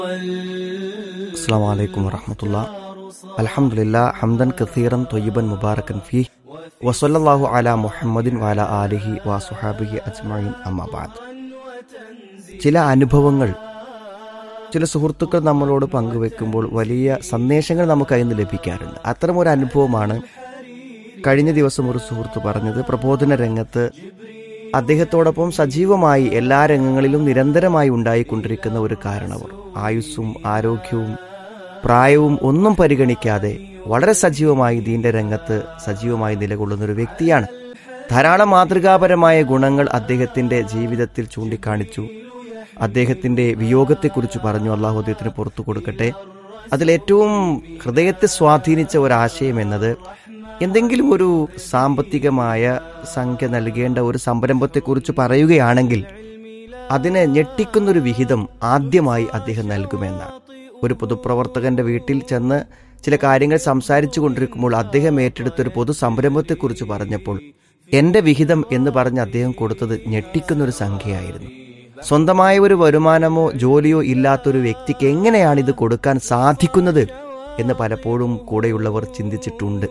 السلام عليكم ورحمة الله الحمد لله حمدا كثيرا طيبا مباركا فيه وصلى الله على محمد وعلى آله وصحابه أجمعين أما بعد ചില അനുഭവങ്ങൾ ചില സുഹൃത്തുക്കൾ നമ്മളോട് പങ്കുവെക്കുമ്പോൾ വലിയ സന്ദേശങ്ങൾ നമുക്ക് അതിൽ നിന്ന് ലഭിക്കാറുണ്ട് അത്തരം ഒരു അനുഭവമാണ് കഴിഞ്ഞ ദിവസം ഒരു സുഹൃത്ത് പറഞ്ഞത് പ്രബോധന രംഗത്ത് അദ്ദേഹത്തോടൊപ്പം സജീവമായി എല്ലാ രംഗങ്ങളിലും നിരന്തരമായി ഉണ്ടായിക്കൊണ്ടിരിക്കുന്ന ഒരു കാരണവർ ആയുസ്സും ആരോഗ്യവും പ്രായവും ഒന്നും പരിഗണിക്കാതെ വളരെ സജീവമായി ദീന്റെ രംഗത്ത് സജീവമായി നിലകൊള്ളുന്ന ഒരു വ്യക്തിയാണ് ധാരാളം മാതൃകാപരമായ ഗുണങ്ങൾ അദ്ദേഹത്തിന്റെ ജീവിതത്തിൽ ചൂണ്ടിക്കാണിച്ചു അദ്ദേഹത്തിന്റെ വിയോഗത്തെക്കുറിച്ച് പറഞ്ഞു അള്ളാഹു അദ്ദേഹത്തിന് പുറത്തു കൊടുക്കട്ടെ അതിലേറ്റവും ഹൃദയത്തെ സ്വാധീനിച്ച ഒരാശയം എന്നത് എന്തെങ്കിലും ഒരു സാമ്പത്തികമായ സംഖ്യ നൽകേണ്ട ഒരു സംരംഭത്തെക്കുറിച്ച് പറയുകയാണെങ്കിൽ അതിനെ ഞെട്ടിക്കുന്നൊരു വിഹിതം ആദ്യമായി അദ്ദേഹം നൽകുമെന്നാണ് ഒരു പൊതുപ്രവർത്തകന്റെ വീട്ടിൽ ചെന്ന് ചില കാര്യങ്ങൾ സംസാരിച്ചു കൊണ്ടിരിക്കുമ്പോൾ അദ്ദേഹം ഏറ്റെടുത്ത ഒരു പൊതു സംരംഭത്തെക്കുറിച്ച് പറഞ്ഞപ്പോൾ എന്റെ വിഹിതം എന്ന് പറഞ്ഞ് അദ്ദേഹം കൊടുത്തത് ഞെട്ടിക്കുന്നൊരു സംഖ്യയായിരുന്നു സ്വന്തമായ ഒരു വരുമാനമോ ജോലിയോ ഇല്ലാത്തൊരു വ്യക്തിക്ക് എങ്ങനെയാണ് ഇത് കൊടുക്കാൻ സാധിക്കുന്നത് എന്ന് പലപ്പോഴും കൂടെയുള്ളവർ ചിന്തിച്ചിട്ടുണ്ട്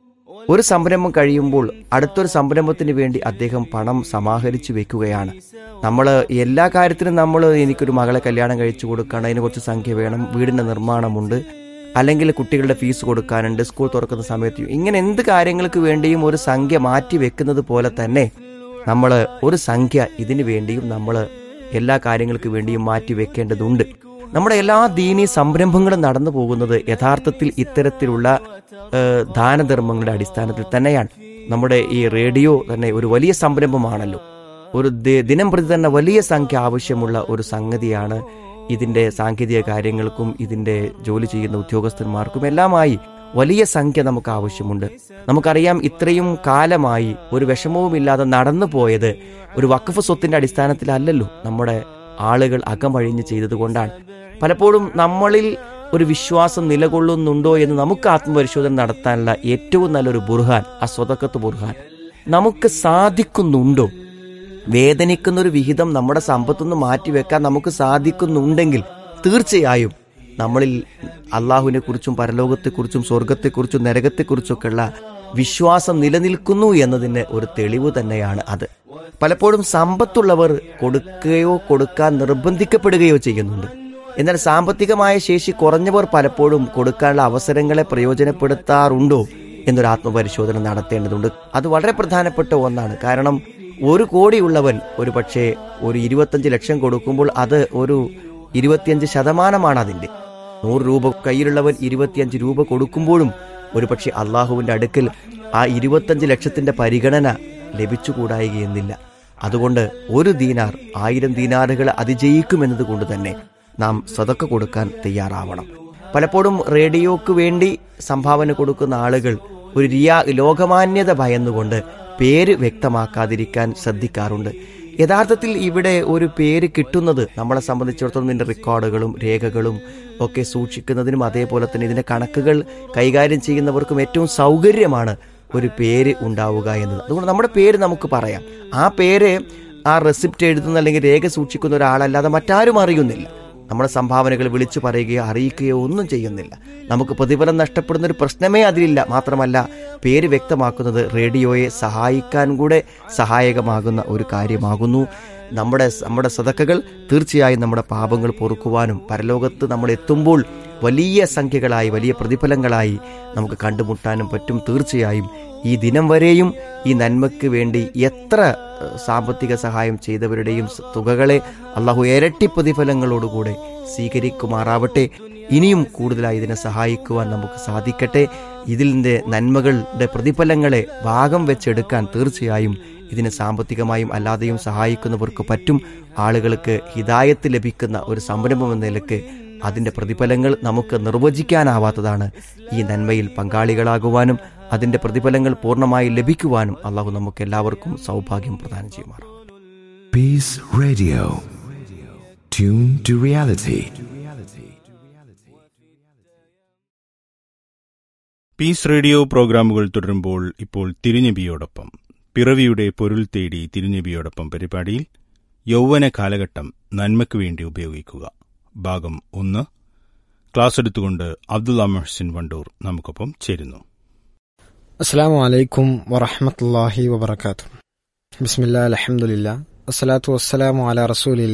ഒരു സംരംഭം കഴിയുമ്പോൾ അടുത്തൊരു സംരംഭത്തിന് വേണ്ടി അദ്ദേഹം പണം സമാഹരിച്ചു വെക്കുകയാണ് നമ്മൾ എല്ലാ കാര്യത്തിനും നമ്മൾ എനിക്കൊരു മകളെ കല്യാണം കഴിച്ചു കൊടുക്കണം അതിന് കുറച്ച് സംഖ്യ വേണം വീടിന്റെ നിർമ്മാണമുണ്ട് അല്ലെങ്കിൽ കുട്ടികളുടെ ഫീസ് കൊടുക്കാനുണ്ട് സ്കൂൾ തുറക്കുന്ന സമയത്ത് ഇങ്ങനെ എന്ത് കാര്യങ്ങൾക്ക് വേണ്ടിയും ഒരു സംഖ്യ മാറ്റി വെക്കുന്നത് പോലെ തന്നെ നമ്മൾ ഒരു സംഖ്യ ഇതിനു വേണ്ടിയും നമ്മൾ എല്ലാ കാര്യങ്ങൾക്ക് വേണ്ടിയും മാറ്റി വെക്കേണ്ടതുണ്ട് നമ്മുടെ എല്ലാ ദീനീ സംരംഭങ്ങളും നടന്നു പോകുന്നത് യഥാർത്ഥത്തിൽ ഇത്തരത്തിലുള്ള ഏഹ്, ദാനധർമ്മങ്ങളുടെ അടിസ്ഥാനത്തിൽ തന്നെയാണ് നമ്മുടെ ഈ റേഡിയോ തന്നെ ഒരു വലിയ സംരംഭമാണല്ലോ ഒരു ദി- ദിനം പ്രതി തന്നെ വലിയ സംഖ്യ ആവശ്യമുള്ള ഒരു സംഗതിയാണ് ഇതിന്റെ സാങ്കേതിക കാര്യങ്ങൾക്കും ഇതിന്റെ ജോലി ചെയ്യുന്ന ഉദ്യോഗസ്ഥന്മാർക്കും എല്ലാമായി വലിയ സംഖ്യ നമുക്ക് ആവശ്യമുണ്ട് നമുക്കറിയാം ഇത്രയും കാലമായി ഒരു വിഷമവുമില്ലാതെ നടന്നു പോയത് ഒരു വഖഫ് സ്വത്തിന്റെ അടിസ്ഥാനത്തിലല്ലല്ലോ നമ്മുടെ ആളുകൾ അകമഴിഞ്ഞ് ചെയ്തതുകൊണ്ടാണ് പലപ്പോഴും നമ്മളിൽ ഒരു വിശ്വാസം നിലകൊള്ളുന്നുണ്ടോ എന്ന് നമുക്ക് ആത്മപരിശോധന നടത്താനുള്ള ഏറ്റവും നല്ലൊരു ബുർഹാൻ ആ സ്വതക്കത്ത് ബുർഹാൻ നമുക്ക് സാധിക്കുന്നുണ്ടോ വേദനിക്കുന്ന ഒരു വിഹിതം നമ്മുടെ സമ്പത്തുനിന്ന് മാറ്റിവെക്കാൻ നമുക്ക് സാധിക്കുന്നുണ്ടെങ്കിൽ തീർച്ചയായും നമ്മളിൽ അള്ളാഹുവിനെ കുറിച്ചും പരലോകത്തെക്കുറിച്ചും സ്വർഗത്തെക്കുറിച്ചും നരകത്തെക്കുറിച്ചൊക്കെയുള്ള വിശ്വാസം നിലനിൽക്കുന്നു എന്നതിന് ഒരു തെളിവ് തന്നെയാണ് അത് പലപ്പോഴും സമ്പത്തുള്ളവർ കൊടുക്കുകയോ കൊടുക്കാൻ നിർബന്ധിക്കപ്പെടുകയോ ചെയ്യുന്നുണ്ട് എന്നാൽ സാമ്പത്തികമായ ശേഷി കുറഞ്ഞവർ പലപ്പോഴും കൊടുക്കാനുള്ള അവസരങ്ങളെ പ്രയോജനപ്പെടുത്താറുണ്ടോ എന്നൊരു ആത്മപരിശോധന നടത്തേണ്ടതുണ്ട് അത് വളരെ പ്രധാനപ്പെട്ട ഒന്നാണ് കാരണം ഒരു കോടിയുള്ളവൻ ഒരു പക്ഷേ ഒരു ഇരുപത്തഞ്ച് ലക്ഷം കൊടുക്കുമ്പോൾ അത് ഒരു ഇരുപത്തിയഞ്ച് ശതമാനമാണ് അതിന്റെ നൂറ് രൂപ കയ്യിലുള്ളവൻ ഇരുപത്തിയഞ്ച് രൂപ കൊടുക്കുമ്പോഴും ഒരു പക്ഷേ അള്ളാഹുവിന്റെ അടുക്കൽ ആ ഇരുപത്തഞ്ച് ലക്ഷത്തിന്റെ പരിഗണന ലഭിച്ചുകൂടായികയെന്നില്ല അതുകൊണ്ട് ഒരു ദീനാർ ആയിരം ദീനാറുകൾ അതിജയിക്കുമെന്നത് കൊണ്ട് തന്നെ നാം സ്വതക്ക കൊടുക്കാൻ തയ്യാറാവണം പലപ്പോഴും റേഡിയോക്ക് വേണ്ടി സംഭാവന കൊടുക്കുന്ന ആളുകൾ ഒരു റിയാ ലോകമാന്യത ഭയന്നുകൊണ്ട് പേര് വ്യക്തമാക്കാതിരിക്കാൻ ശ്രദ്ധിക്കാറുണ്ട് യഥാർത്ഥത്തിൽ ഇവിടെ ഒരു പേര് കിട്ടുന്നത് നമ്മളെ സംബന്ധിച്ചിടത്തോളം ഇതിന്റെ റെക്കോർഡുകളും രേഖകളും ഒക്കെ സൂക്ഷിക്കുന്നതിനും അതേപോലെ തന്നെ ഇതിന്റെ കണക്കുകൾ കൈകാര്യം ചെയ്യുന്നവർക്കും ഏറ്റവും സൗകര്യമാണ് ഒരു പേര് ഉണ്ടാവുക എന്നത് അതുകൊണ്ട് നമ്മുടെ പേര് നമുക്ക് പറയാം ആ പേര് ആ റെസിപ്റ്റ് എഴുതുന്ന അല്ലെങ്കിൽ രേഖ സൂക്ഷിക്കുന്ന ഒരാളല്ലാതെ മറ്റാരും അറിയുന്നില്ല നമ്മുടെ സംഭാവനകൾ വിളിച്ചു പറയുകയോ അറിയിക്കുകയോ ഒന്നും ചെയ്യുന്നില്ല നമുക്ക് പ്രതിഫലം നഷ്ടപ്പെടുന്ന ഒരു പ്രശ്നമേ അതിലില്ല മാത്രമല്ല പേര് വ്യക്തമാക്കുന്നത് റേഡിയോയെ സഹായിക്കാൻ കൂടെ സഹായകമാകുന്ന ഒരു കാര്യമാകുന്നു നമ്മുടെ നമ്മുടെ സതക്കകൾ തീർച്ചയായും നമ്മുടെ പാപങ്ങൾ പൊറുക്കുവാനും പരലോകത്ത് നമ്മൾ എത്തുമ്പോൾ വലിയ സംഖ്യകളായി വലിയ പ്രതിഫലങ്ങളായി നമുക്ക് കണ്ടുമുട്ടാനും പറ്റും തീർച്ചയായും ഈ ദിനം വരെയും ഈ നന്മയ്ക്ക് വേണ്ടി എത്ര ഏഹ്, സാമ്പത്തിക സഹായം ചെയ്തവരുടെയും സ- തുകകളെ അള്ളാഹു ഇരട്ടി പ്രതിഫലങ്ങളോടുകൂടെ സ്വീകരിക്കുമാറാവട്ടെ ഇനിയും കൂടുതലായി ഇതിനെ സഹായിക്കുവാൻ നമുക്ക് സാധിക്കട്ടെ ഇതിൻ്റെ നന്മകളുടെ പ്രതിഫലങ്ങളെ ഭാഗം വെച്ചെടുക്കാൻ തീർച്ചയായും ഇതിനെ സാമ്പത്തികമായും അല്ലാതെയും സഹായിക്കുന്നവർക്ക് പറ്റും ആളുകൾക്ക് ഹിതായത്ത് ലഭിക്കുന്ന ഒരു സംരംഭം എന്ന നിലക്ക് അതിന്റെ പ്രതിഫലങ്ങൾ നമുക്ക് നിർവചിക്കാനാവാത്തതാണ് ഈ നന്മയിൽ പങ്കാളികളാകുവാനും അതിന്റെ പ്രതിഫലങ്ങൾ പൂർണ്ണമായി ലഭിക്കുവാനും അള്ളാഹു നമുക്ക് എല്ലാവർക്കും സൗഭാഗ്യം പ്രദാനം ചെയ്യുമാറാം Peace Radio. Tune to reality. Peace radio പ്രോഗ്രാമുകൾ തുടരുമ്പോൾ ഇപ്പോൾ തിരുനബിയോടൊപ്പം പിറവിയുടെ പൊരുൾ തേടി തിരുനബിയോടൊപ്പം പരിപാടിയിൽ യൗവന കാലഘട്ടം നന്മയ്ക്കു വേണ്ടി ഉപയോഗിക്കുക ഭാഗം ഒന്ന് ക്ലാസ് എടുത്തുകൊണ്ട് അബ്ദുള്ള മെഹ്സിൻ വണ്ടൂർ നമുക്കൊപ്പം ചേരുന്നു അസ്സാം വലൈക്കും വറഹമത്തല്ലാഹി വബർക്കാത്തു ബിസ്മില്ലാ അലഹമുല്ല അസ്സലാത്തു വസ്സലാമു അല റസൂലില്ല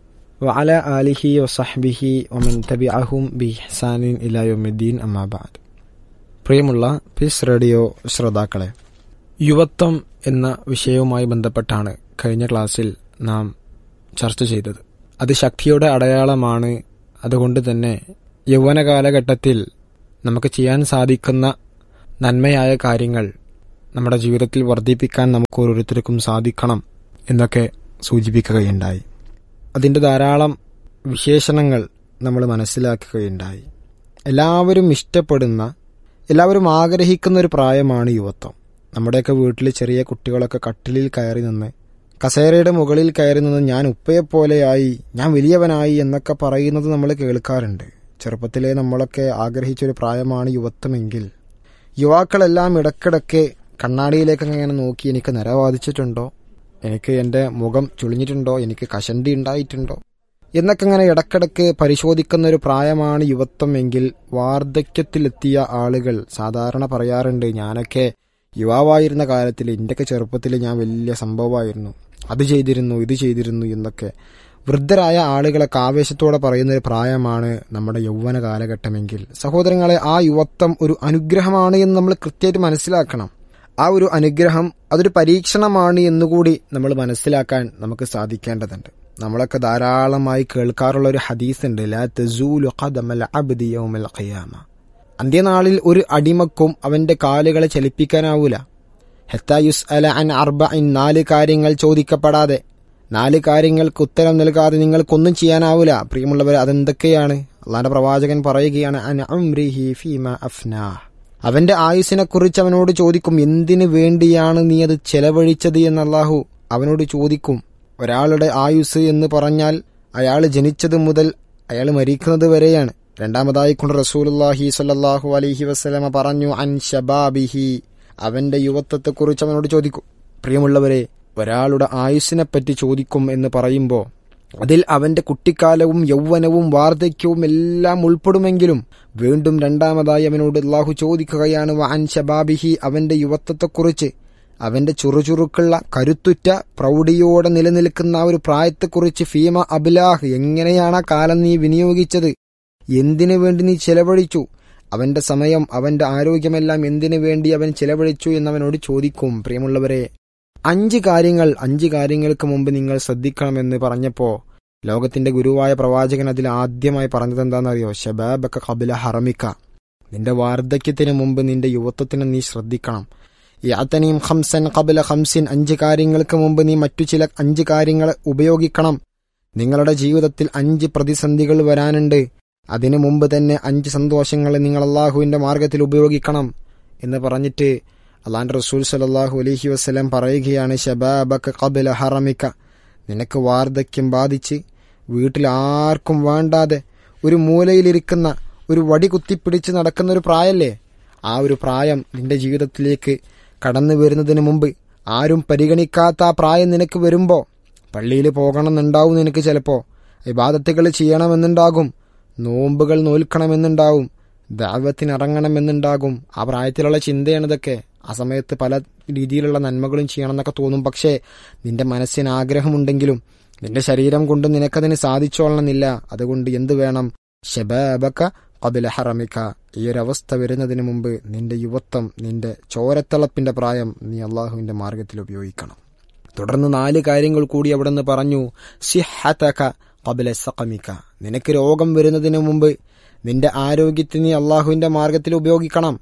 വഅല ആലിഹി വസഹ്ബിഹി വമൻ തബിഅഹും ബി ഇഹ്സാനിൻ ഇലാ യൗമിദ്ദീൻ അമ്മാബാദ് പ്രിയമുള്ള പീസ് റേഡിയോ ശ്രോതാക്കളെ യുവത്വം എന്ന വിഷയവുമായി ബന്ധപ്പെട്ടാണ് കഴിഞ്ഞ ക്ലാസ്സിൽ നാം ചർച്ച ചെയ്തത് അത് ശക്തിയുടെ അടയാളമാണ് അതുകൊണ്ട് തന്നെ യൗവന കാലഘട്ടത്തിൽ നമുക്ക് ചെയ്യാൻ സാധിക്കുന്ന നന്മയായ കാര്യങ്ങൾ നമ്മുടെ ജീവിതത്തിൽ വർദ്ധിപ്പിക്കാൻ നമുക്ക് ഓരോരുത്തർക്കും സാധിക്കണം എന്നൊക്കെ സൂചിപ്പിക്കുകയുണ്ടായി അതിൻ്റെ ധാരാളം വിശേഷണങ്ങൾ നമ്മൾ മനസ്സിലാക്കുകയുണ്ടായി എല്ലാവരും ഇഷ്ടപ്പെടുന്ന എല്ലാവരും ആഗ്രഹിക്കുന്ന ഒരു പ്രായമാണ് യുവത്വം നമ്മുടെയൊക്കെ വീട്ടിൽ ചെറിയ കുട്ടികളൊക്കെ കട്ടിലിൽ കയറി നിന്ന് കസേരയുടെ മുകളിൽ കയറി നിന്ന് ഞാൻ ഉപ്പയെപ്പോലെയായി ഞാൻ വലിയവനായി എന്നൊക്കെ പറയുന്നത് നമ്മൾ കേൾക്കാറുണ്ട് ചെറുപ്പത്തിലെ നമ്മളൊക്കെ ആഗ്രഹിച്ചൊരു പ്രായമാണ് യുവത്വമെങ്കിൽ യുവാക്കളെല്ലാം ഇടക്കിടക്ക് കണ്ണാടിയിലേക്ക് ഇങ്ങനെ നോക്കി എനിക്ക് നിരവാദിച്ചിട്ടുണ്ടോ എനിക്ക് എൻ്റെ മുഖം ചുളിഞ്ഞിട്ടുണ്ടോ എനിക്ക് കഷണ്ടി ഉണ്ടായിട്ടുണ്ടോ എന്നൊക്കെ ഇങ്ങനെ ഇടക്കിടക്ക് പരിശോധിക്കുന്ന ഒരു പ്രായമാണ് യുവത്വം എങ്കിൽ വാർദ്ധക്യത്തിലെത്തിയ ആളുകൾ സാധാരണ പറയാറുണ്ട് ഞാനൊക്കെ യുവാവായിരുന്ന കാലത്തിൽ എൻ്റെയൊക്കെ ചെറുപ്പത്തിൽ ഞാൻ വലിയ സംഭവമായിരുന്നു അത് ചെയ്തിരുന്നു ഇത് ചെയ്തിരുന്നു എന്നൊക്കെ വൃദ്ധരായ ആളുകളൊക്കെ ആവേശത്തോടെ പറയുന്ന ഒരു പ്രായമാണ് നമ്മുടെ യൗവന കാലഘട്ടമെങ്കിൽ സഹോദരങ്ങളെ ആ യുവത്വം ഒരു അനുഗ്രഹമാണ് എന്ന് നമ്മൾ കൃത്യമായിട്ട് മനസ്സിലാക്കണം ആ ഒരു അനുഗ്രഹം അതൊരു പരീക്ഷണമാണ് എന്നുകൂടി നമ്മൾ മനസ്സിലാക്കാൻ നമുക്ക് സാധിക്കേണ്ടതുണ്ട് നമ്മളൊക്കെ ധാരാളമായി കേൾക്കാറുള്ള ഒരു ഹദീസ് ഉണ്ട് ലാ തസൂലു ഖദമൽ അബ്ദി യൗമൽ ഖിയാമ അന്ത്യനാളിൽ ഒരു അടിമക്കും അവന്റെ കാലുകളെ ചലിപ്പിക്കാനാവൂല ഹെത്തായുസ് അല അൻ അർബ ഇൻ നാല് കാര്യങ്ങൾ ചോദിക്കപ്പെടാതെ നാല് കാര്യങ്ങൾക്ക് ഉത്തരം നൽകാതെ നിങ്ങൾക്കൊന്നും ചെയ്യാനാവൂല പ്രിയമുള്ളവർ അതെന്തൊക്കെയാണ് അള്ളാന്റെ പ്രവാചകൻ പറയുകയാണ് അൻ ഉംരിഹി ഫീമ അഫ്നാ അവന്റെ ആയുസിനെ കുറിച്ച് അവനോട് ചോദിക്കും എന്തിനു വേണ്ടിയാണ് നീ അത് ചെലവഴിച്ചത് എന്ന് അള്ളാഹു അവനോട് ചോദിക്കും ഒരാളുടെ ആയുസ് എന്ന് പറഞ്ഞാൽ അയാൾ ജനിച്ചത് മുതൽ അയാൾ മരിക്കുന്നത് വരെയാണ് രണ്ടാമതായി കൊണ്ട് റസൂലുല്ലാഹി സല്ലാഹു അലൈഹി വസ്ലമ പറഞ്ഞു അൻ ഷബാബിഹി അവന്റെ യുവത്വത്തെക്കുറിച്ച് അവനോട് ചോദിക്കും പ്രിയമുള്ളവരെ ഒരാളുടെ ആയുസ്സിനെപ്പറ്റി ചോദിക്കും എന്ന് പറയുമ്പോൾ അതിൽ അവന്റെ കുട്ടിക്കാലവും യൗവനവും വാർദ്ധക്യവും എല്ലാം ഉൾപ്പെടുമെങ്കിലും വീണ്ടും രണ്ടാമതായി അവനോട് അള്ളാഹു ചോദിക്കുകയാണ് വാൻ ഷബാബിഹി അവന്റെ യുവത്വത്തെക്കുറിച്ച് അവന്റെ ചുറുചുറുക്കുള്ള കരുത്തുറ്റ പ്രൗഢിയോടെ നിലനിൽക്കുന്ന ആ ഒരു പ്രായത്തെക്കുറിച്ച് ഫീമ അബിലാഹ് എങ്ങനെയാണ് ആ കാലം നീ വിനിയോഗിച്ചത് എന്തിനു വേണ്ടി നീ ചെലവഴിച്ചു അവന്റെ സമയം അവന്റെ ആരോഗ്യമെല്ലാം എന്തിനു വേണ്ടി അവൻ ചെലവഴിച്ചു എന്നവനോട് ചോദിക്കും പ്രിയമുള്ളവരെ അഞ്ച് കാര്യങ്ങൾ അഞ്ച് കാര്യങ്ങൾക്ക് മുമ്പ് നിങ്ങൾ ശ്രദ്ധിക്കണമെന്ന് പറഞ്ഞപ്പോ ലോകത്തിന്റെ ഗുരുവായ പ്രവാചകൻ അതിൽ ആദ്യമായി പറഞ്ഞത് എന്താണെന്നറിയോ ഷബാബക്ക കബില ഹറമിക്ക നിന്റെ വാർദ്ധക്യത്തിന് മുമ്പ് നിന്റെ യുവത്വത്തിന് നീ ശ്രദ്ധിക്കണം യാത്തനീം ഹംസൻ കബില ഹംസിൻ അഞ്ച് കാര്യങ്ങൾക്ക് മുമ്പ് നീ മറ്റു ചില അഞ്ച് കാര്യങ്ങൾ ഉപയോഗിക്കണം നിങ്ങളുടെ ജീവിതത്തിൽ അഞ്ച് പ്രതിസന്ധികൾ വരാനുണ്ട് അതിനു മുമ്പ് തന്നെ അഞ്ച് സന്തോഷങ്ങൾ നിങ്ങൾ അള്ളാഹുവിന്റെ മാർഗത്തിൽ ഉപയോഗിക്കണം എന്ന് പറഞ്ഞിട്ട് അള്ളാന്റെ റസൂൽ സലാഹു അലഹി വസ്ലം പറയുകയാണ് ഷബാബക്ക കബില ഹറമിക്ക നിനക്ക് വാർദ്ധക്യം ബാധിച്ച് വീട്ടിൽ ആർക്കും വേണ്ടാതെ ഒരു മൂലയിലിരിക്കുന്ന ഒരു വടി കുത്തിപ്പിടിച്ച് നടക്കുന്ന ഒരു പ്രായല്ലേ ആ ഒരു പ്രായം നിന്റെ ജീവിതത്തിലേക്ക് കടന്നു വരുന്നതിന് മുമ്പ് ആരും പരിഗണിക്കാത്ത ആ പ്രായം നിനക്ക് വരുമ്പോൾ പള്ളിയിൽ പോകണമെന്നുണ്ടാവും നിനക്ക് ചിലപ്പോൾ ഇബാദത്തുകൾ ചെയ്യണമെന്നുണ്ടാകും നോമ്പുകൾ നോൽക്കണമെന്നുണ്ടാവും ദാവത്തിന് ഇറങ്ങണമെന്നുണ്ടാകും ആ പ്രായത്തിലുള്ള ചിന്തയാണ് ഇതൊക്കെ ആ സമയത്ത് പല രീതിയിലുള്ള നന്മകളും ചെയ്യണമെന്നൊക്കെ തോന്നും പക്ഷേ നിന്റെ മനസ്സിന് ആഗ്രഹമുണ്ടെങ്കിലും നിന്റെ ശരീരം കൊണ്ട് നിനക്കതിന് സാധിച്ചോളണമെന്നില്ല അതുകൊണ്ട് എന്ത് വേണം ഷബാബക്ക കബില ഹറമിക്ക ഈ ഒരു അവസ്ഥ വരുന്നതിന് മുമ്പ് നിന്റെ യുവത്വം നിന്റെ ചോരത്തിളപ്പിന്റെ പ്രായം നീ അള്ളാഹുവിന്റെ മാർഗത്തിൽ ഉപയോഗിക്കണം തുടർന്ന് നാല് കാര്യങ്ങൾ കൂടി അവിടെ നിന്ന് പറഞ്ഞു സിഹത്തക കബില സഖമിക്ക നിനക്ക് രോഗം വരുന്നതിന് മുമ്പ് നിന്റെ ആരോഗ്യത്തിന് നീ അള്ളാഹുവിന്റെ മാർഗത്തിൽ ഉപയോഗിക്കണം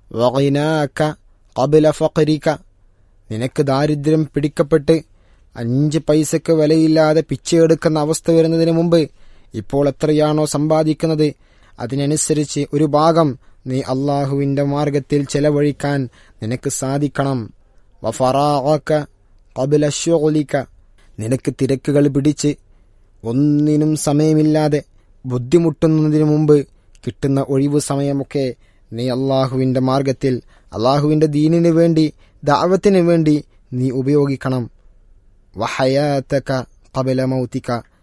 വൈനാക്ക കബില ഫഖരിക്ക നിനക്ക് ദാരിദ്ര്യം പിടിക്കപ്പെട്ട് അഞ്ച് പൈസക്ക് വിലയില്ലാതെ പിച്ചയെടുക്കുന്ന അവസ്ഥ വരുന്നതിന് മുമ്പ് ഇപ്പോൾ എത്രയാണോ സമ്പാദിക്കുന്നത് അതിനനുസരിച്ച് ഒരു ഭാഗം നീ അള്ളാഹുവിന്റെ മാർഗത്തിൽ ചെലവഴിക്കാൻ നിനക്ക് സാധിക്കണം വഫറാക്ക കബില ഷോലിക്ക നിനക്ക് തിരക്കുകൾ പിടിച്ച് ഒന്നിനും സമയമില്ലാതെ ബുദ്ധിമുട്ടുന്നതിനു മുമ്പ് കിട്ടുന്ന ഒഴിവു സമയമൊക്കെ നീ അള്ളാഹുവിന്റെ മാർഗത്തിൽ അള്ളാഹുവിന്റെ ദീനിനു വേണ്ടി ദാവത്തിന് വേണ്ടി നീ ഉപയോഗിക്കണം വഹയാത്തക്ക കബല മൗത്തിക്ക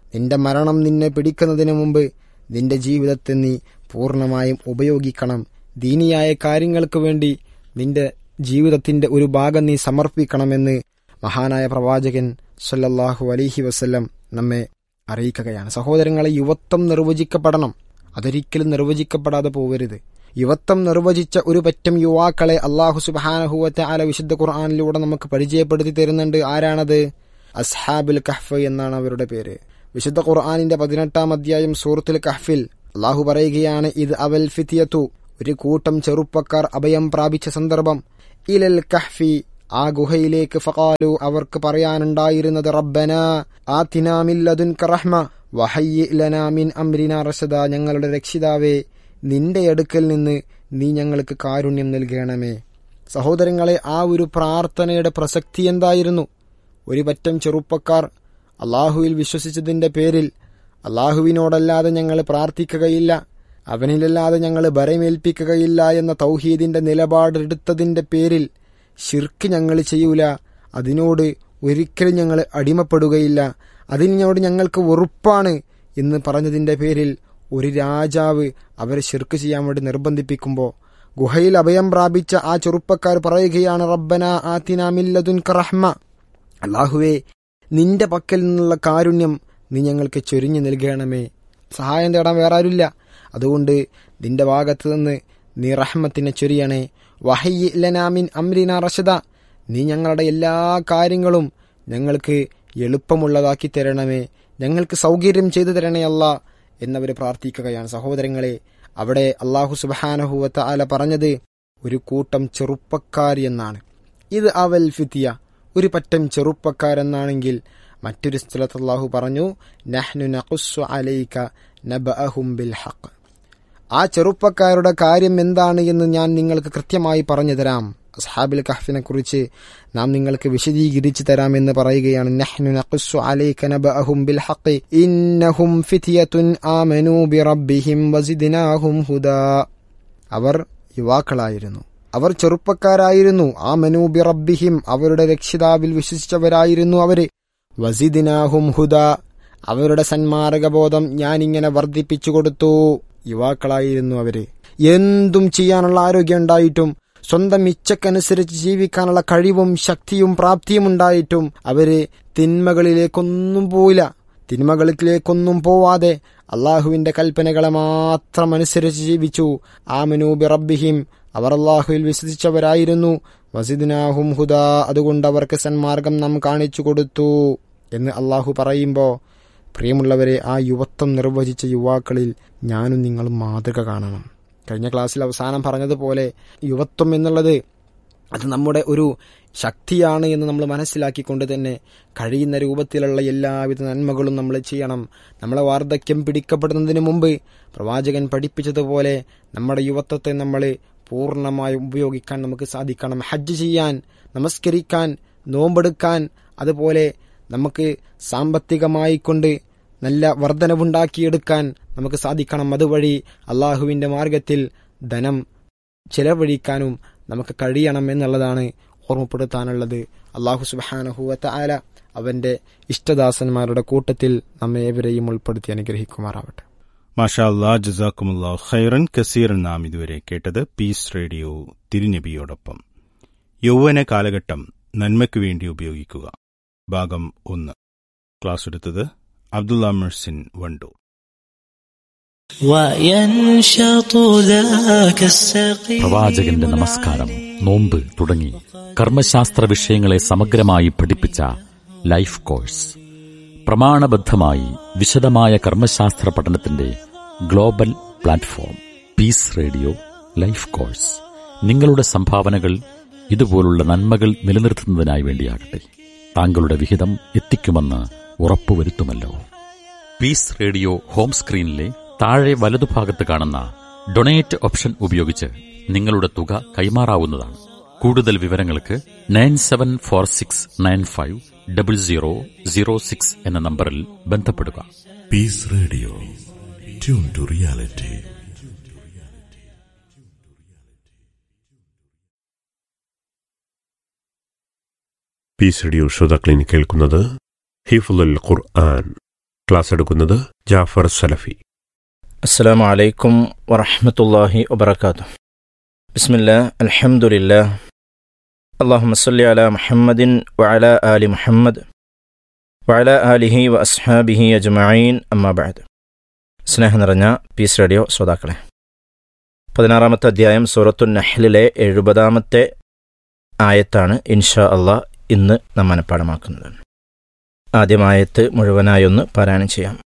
നിന്റെ മരണം നിന്നെ പിടിക്കുന്നതിന് മുമ്പ് നിന്റെ ജീവിതത്തെ നീ പൂർണ്ണമായും ഉപയോഗിക്കണം ദീനിയായ കാര്യങ്ങൾക്ക് വേണ്ടി നിന്റെ ജീവിതത്തിന്റെ ഒരു ഭാഗം നീ സമർപ്പിക്കണമെന്ന് മഹാനായ പ്രവാചകൻ സല്ലല്ലാഹു അലൈഹി വസല്ലം നമ്മെ അറിയിക്കുകയാണ് സഹോദരങ്ങളെ യുവത്വം നിർവചിക്കപ്പെടണം അതൊരിക്കലും നിർവചിക്കപ്പെടാതെ പോവരുത് യുവത്വം നിർവചിച്ച ഒരു പറ്റം യുവാക്കളെ അള്ളാഹു സുബാനഹുവത്തെ ആല വിശുദ്ധ ഖുർആാനിലൂടെ നമുക്ക് പരിചയപ്പെടുത്തി തരുന്നുണ്ട് ആരാണത് അസ്ഹാബുൽ കഹ്ഫ് എന്നാണ് അവരുടെ പേര് വിശുദ്ധ ഖുർആാനിന്റെ പതിനെട്ടാം അധ്യായം സൂറത്തുൽ കഹ്ഫിൽ അള്ളാഹു പറയുകയാണ് ഇത് അവൽ ഫിത്തിയത്തു ഒരു കൂട്ടം ചെറുപ്പക്കാർ അഭയം പ്രാപിച്ച സന്ദർഭം ഇലൽ കഹ്ഫി ആ ഗുഹയിലേക്ക് ഫകാലു അവർക്ക് പറയാനുണ്ടായിരുന്നത് റബ്ബന ആ തിനാമില്ലതുൻ റഹ്മ വഹയ്യ ലനാമിൻ അംരിന റസദ ഞങ്ങളുടെ രക്ഷിതാവേ നിന്റെ അടുക്കൽ നിന്ന് നീ ഞങ്ങൾക്ക് കാരുണ്യം നൽകണമേ സഹോദരങ്ങളെ ആ ഒരു പ്രാർത്ഥനയുടെ പ്രസക്തി എന്തായിരുന്നു ഒരു പറ്റം ചെറുപ്പക്കാർ അള്ളാഹുവിൽ വിശ്വസിച്ചതിന്റെ പേരിൽ അള്ളാഹുവിനോടല്ലാതെ ഞങ്ങൾ പ്രാർത്ഥിക്കുകയില്ല അവനിലല്ലാതെ ഞങ്ങൾ ബരമേൽപ്പിക്കുകയില്ല എന്ന തൗഹീദിന്റെ നിലപാടെടുത്തതിന്റെ പേരിൽ ഷിർക്ക് ഞങ്ങൾ ചെയ്യൂല അതിനോട് ഒരിക്കലും ഞങ്ങൾ അടിമപ്പെടുകയില്ല അതിനോട് ഞങ്ങൾക്ക് വെറുപ്പാണ് എന്ന് പറഞ്ഞതിന്റെ പേരിൽ ഒരു രാജാവ് അവരെ ഷിർക്ക് ചെയ്യാൻ വേണ്ടി നിർബന്ധിപ്പിക്കുമ്പോൾ ഗുഹയിൽ അഭയം പ്രാപിച്ച ആ ചെറുപ്പക്കാർ പറയുകയാണ് റബ്ബന ആത്തിനാമില്ലതുൻ റഹ്മ അള്ളാഹുവേ നിന്റെ പക്കൽ നിന്നുള്ള കാരുണ്യം നീ ഞങ്ങൾക്ക് ചൊരിഞ്ഞു നൽകണമേ സഹായം തേടാൻ വേറെ ആരുമില്ല അതുകൊണ്ട് നിന്റെ ഭാഗത്ത് നിന്ന് നീ റഹ്മത്തിനെ ചൊരിയണേ വഹയ്യ ലനാമിൻ അമ്രിന റഷദ നീ ഞങ്ങളുടെ എല്ലാ കാര്യങ്ങളും ഞങ്ങൾക്ക് എളുപ്പമുള്ളതാക്കി തരണമേ ഞങ്ങൾക്ക് സൗകര്യം ചെയ്തു തരണേ അല്ല എന്നവർ പ്രാർത്ഥിക്കുകയാണ് സഹോദരങ്ങളെ അവിടെ അള്ളാഹു സുബാനഹുവത്ത ആല പറഞ്ഞത് ഒരു കൂട്ടം ചെറുപ്പക്കാർ എന്നാണ് ഇത് അവൽ ഫിത്തിയ ഒരു പറ്റം ചെറുപ്പക്കാരെന്നാണെങ്കിൽ മറ്റൊരു സ്ഥലത്ത് അള്ളാഹു പറഞ്ഞു നഹ്നു നഖുസ്സു അലൈക നബഅഹും ബിൽ ഹഖ് ആ ചെറുപ്പക്കാരുടെ കാര്യം എന്താണ് എന്ന് ഞാൻ നിങ്ങൾക്ക് കൃത്യമായി പറഞ്ഞു തരാം അസ്ഹാബിൽ കഹ്ഫിനെ കുറിച്ച് നാം നിങ്ങൾക്ക് വിശദീകരിച്ചു തരാമെന്ന് പറയുകയാണ് നഹ്നു നഖുസ്സു അലൈക നബഅഹും ബിൽ ഹഖ് ഇന്നഹും ഫിതിയത്തുൻ ആമനൂ ബിറബ്ബിഹിം വസിദ്നാഹും ഹുദാ അവർ യുവാക്കളായിരുന്നു അവർ ചെറുപ്പക്കാരായിരുന്നു ആ മനൂബി റബ്ബിഹിം അവരുടെ രക്ഷിതാവിൽ വിശ്വസിച്ചവരായിരുന്നു അവര് വസിദിനാഹും ഹുദ അവരുടെ സന്മാർഗബോധം ഞാനിങ്ങനെ വർദ്ധിപ്പിച്ചു കൊടുത്തു യുവാക്കളായിരുന്നു അവര് എന്തും ചെയ്യാനുള്ള ആരോഗ്യം ഉണ്ടായിട്ടും സ്വന്തം ഇച്ഛക്കനുസരിച്ച് ജീവിക്കാനുള്ള കഴിവും ശക്തിയും പ്രാപ്തിയും ഉണ്ടായിട്ടും അവര് തിന്മകളിലേക്കൊന്നും പോയില്ല തിന്മകളിലേക്കൊന്നും പോവാതെ അള്ളാഹുവിന്റെ കൽപ്പനകളെ മാത്രം അനുസരിച്ച് ജീവിച്ചു ആ മനൂബി റബ്ബിഹിം അവർ അള്ളാഹുവിൽ വിശ്വസിച്ചവരായിരുന്നു വസിദിനാഹും ഹുദ അതുകൊണ്ട് അവർക്ക് സന്മാർഗം നാം കാണിച്ചു കൊടുത്തു എന്ന് അള്ളാഹു പറയുമ്പോൾ പ്രിയമുള്ളവരെ ആ യുവത്വം നിർവചിച്ച യുവാക്കളിൽ ഞാനും നിങ്ങളും മാതൃക കാണണം കഴിഞ്ഞ ക്ലാസ്സിൽ അവസാനം പറഞ്ഞതുപോലെ യുവത്വം എന്നുള്ളത് അത് നമ്മുടെ ഒരു ശക്തിയാണ് എന്ന് നമ്മൾ മനസ്സിലാക്കിക്കൊണ്ട് തന്നെ കഴിയുന്ന രൂപത്തിലുള്ള എല്ലാവിധ നന്മകളും നമ്മൾ ചെയ്യണം നമ്മളെ വാർദ്ധക്യം പിടിക്കപ്പെടുന്നതിന് മുമ്പ് പ്രവാചകൻ പഠിപ്പിച്ചതുപോലെ നമ്മുടെ യുവത്വത്തെ നമ്മൾ പൂർണ്ണമായും ഉപയോഗിക്കാൻ നമുക്ക് സാധിക്കണം ഹജ്ജ് ചെയ്യാൻ നമസ്കരിക്കാൻ നോമ്പെടുക്കാൻ അതുപോലെ നമുക്ക് സാമ്പത്തികമായി കൊണ്ട് നല്ല വർധനവുണ്ടാക്കിയെടുക്കാൻ നമുക്ക് സാധിക്കണം അതുവഴി അള്ളാഹുവിന്റെ മാർഗത്തിൽ ധനം ചെലവഴിക്കാനും നമുക്ക് കഴിയണം എന്നുള്ളതാണ് ഓർമ്മപ്പെടുത്താനുള്ളത് അള്ളാഹു സുബാനഹുവത്ത ആല അവന്റെ ഇഷ്ടദാസന്മാരുടെ കൂട്ടത്തിൽ നമ്മെ ഏവരെയും ഉൾപ്പെടുത്തി അനുഗ്രഹിക്കുമാറാവട്ടെ മാഷാ അല്ലാ ജസാക്കുമുല്ലാ ഖൈറൻ കസീറൻ നാം ഇതുവരെ കേട്ടത് പീസ് റേഡിയോ തിരുനബിയോടൊപ്പം യൗവന കാലഘട്ടം നന്മയ്ക്ക് വേണ്ടി ഉപയോഗിക്കുക ഭാഗം ഒന്ന് ക്ലാസ് എടുത്തത് അബ്ദുള്ള മെഴ്സിൻ വണ്ടൂർ പ്രവാചകന്റെ നമസ്കാരം നോമ്പ് തുടങ്ങി കർമ്മശാസ്ത്ര വിഷയങ്ങളെ സമഗ്രമായി പഠിപ്പിച്ച ലൈഫ് കോഴ്സ് പ്രമാണബദ്ധമായി വിശദമായ കർമ്മശാസ്ത്ര പഠനത്തിന്റെ global platform peace radio life course നിങ്ങളുടെ സംഭാവനകൾ ഇതുപോലുള്ള നന്മകൾ നിലനിർത്തുന്നതിനായി വേണ്ടിയാകട്ടെ താങ്കളുടെ വിഹിതം എത്തിക്കുമെന്ന് ഉറപ്പുവരുത്തുമല്ലോ പീസ് റേഡിയോ ഹോം സ്ക്രീനിലെ താഴെ വലതുഭാഗത്ത് കാണുന്ന ഡൊണേറ്റ് ഓപ്ഷൻ ഉപയോഗിച്ച് നിങ്ങളുടെ തുക കൈമാറാവുന്നതാണ് കൂടുതൽ വിവരങ്ങൾക്ക് nine seven four six nine five double zero zero six എന്ന നമ്പറിൽ ബന്ധപ്പെടുക Peace Radio. Tune to reality. Peace radio ശ്രോതാക്കളിന് കേൾക്കുന്നത് ഹിഫുൽ ഖുർആൻ ക്ലാസ് എടുക്കുന്നത് ജാഫർ സലഫി السلام عليكم ورحمة الله وبركاته بسم الله الحمد لله اللهم صل على محمد وعلى آل محمد وعلى آله وأصحابه أجمعين أما بعد സ്നേഹം നിറഞ്ഞ പീസ് റേഡിയോ ശ്രോതാക്കളെ പതിനാറാമത്തെ അധ്യായം സൂറത്തു നഹ്ലിലെ എഴുപതാമത്തെ ആയത്താണ് ഇൻഷാ അള്ളാഹ് ഇന്ന് നാം മനഃപ്പാടമാക്കുന്നത് ആദ്യം ആയത്ത് മുഴുവനായൊന്ന് പാരായണം ചെയ്യാം